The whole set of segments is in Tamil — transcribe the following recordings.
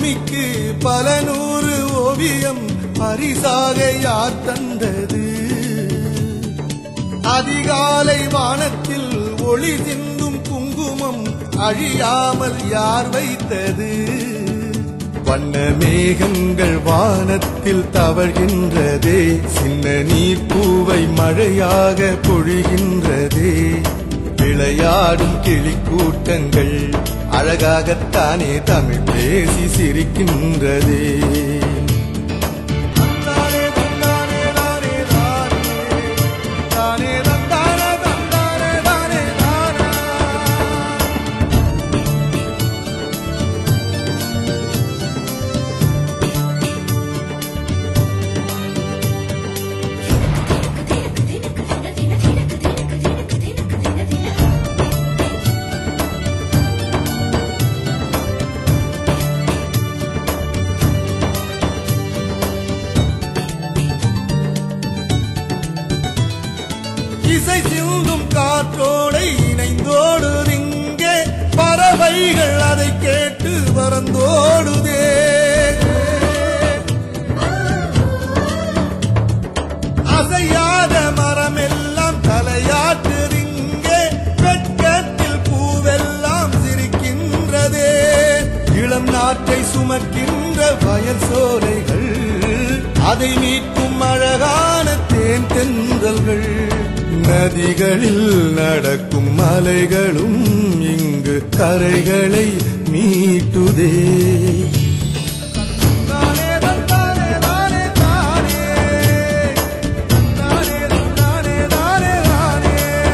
பூமிக்கு பல நூறு ஓவியம் பரிசாக யார் தந்தது அதிகாலை வானத்தில் ஒளி சிந்தும் குங்குமம் அழியாமல் யார் வைத்தது வண்ண மேகங்கள் வானத்தில் தவழ்கின்றதே சின்ன நீர் பூவை மழையாக பொழிகின்றதே விளையாடும் கிளிக்கூட்டங்கள் அழகாகத்தானே தமிழ் பேசி சிரிக்கின்றதே தந்தானே தந்தானே தானே தானே தானே தந்தானே தந்தானே தானே தானே இசை சிந்தும் காற்றோடை இணைந்தோடுதிங்கே பறவைகள் அதை கேட்டு பறந்தோடுதே அசையாத மரமெல்லாம் தலையாட்டுதிங்கே வெட்கத்தில் பூவெல்லாம் சிரிக்கின்றதே இளம் நாட்டை சுமக்கின்ற வயல் சோலைகள் அதை மீட்கும் அழகான தேன் தென்றல்கள் நதிகளில் நடக்கும் மலைகளும் இங்கு கரைகளை மீட்டுதே தானே தானே தானே தானே தானே தானே தானே தானே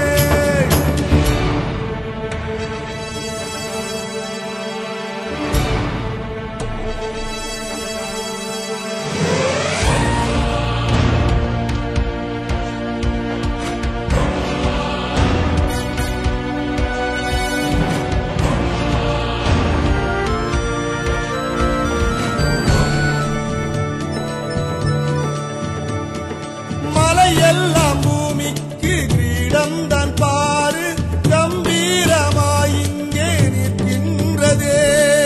மலையெல்லாம் பூமிக்கு கிரீடம் தான் பாரு கம்பீரமாய் இங்கே நிற்கின்றதே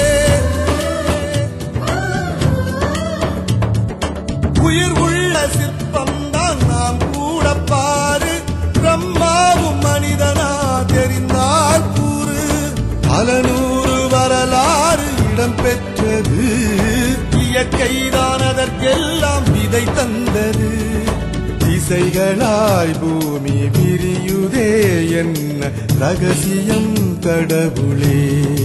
உயிர் உள்ள சிற்பம் தான் நாம் கூட பாரு பிரம்மாவும் மனிதனா தெரிந்தால் கூறு பல நூறு வரலாறு இடம் பெற்றது இயற்கைதான் அதற்கெல்லாம் விதை தந்தது திசைகளாய் பூமி விரியுதே என்ன ரகசியம் கடவுளே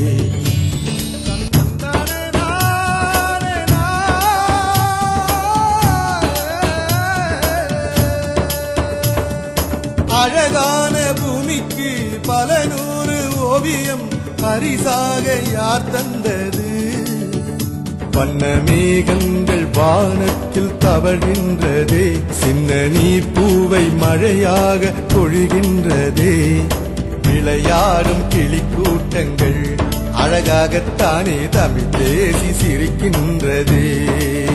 அழகான பூமிக்கு பல நூறு ஓவியம் பரிசாக யார் தந்தது வண்ண மேகங்கள் வானத்தில் தவழ்கின்றதே சின்ன நீர் பூவை மழையாக பொழிகின்றதே விளையாடும் கிளிக்கூட்டங்கள் அழகாகத்தானே தமிழ் பேசி சிரிக்கின்றதே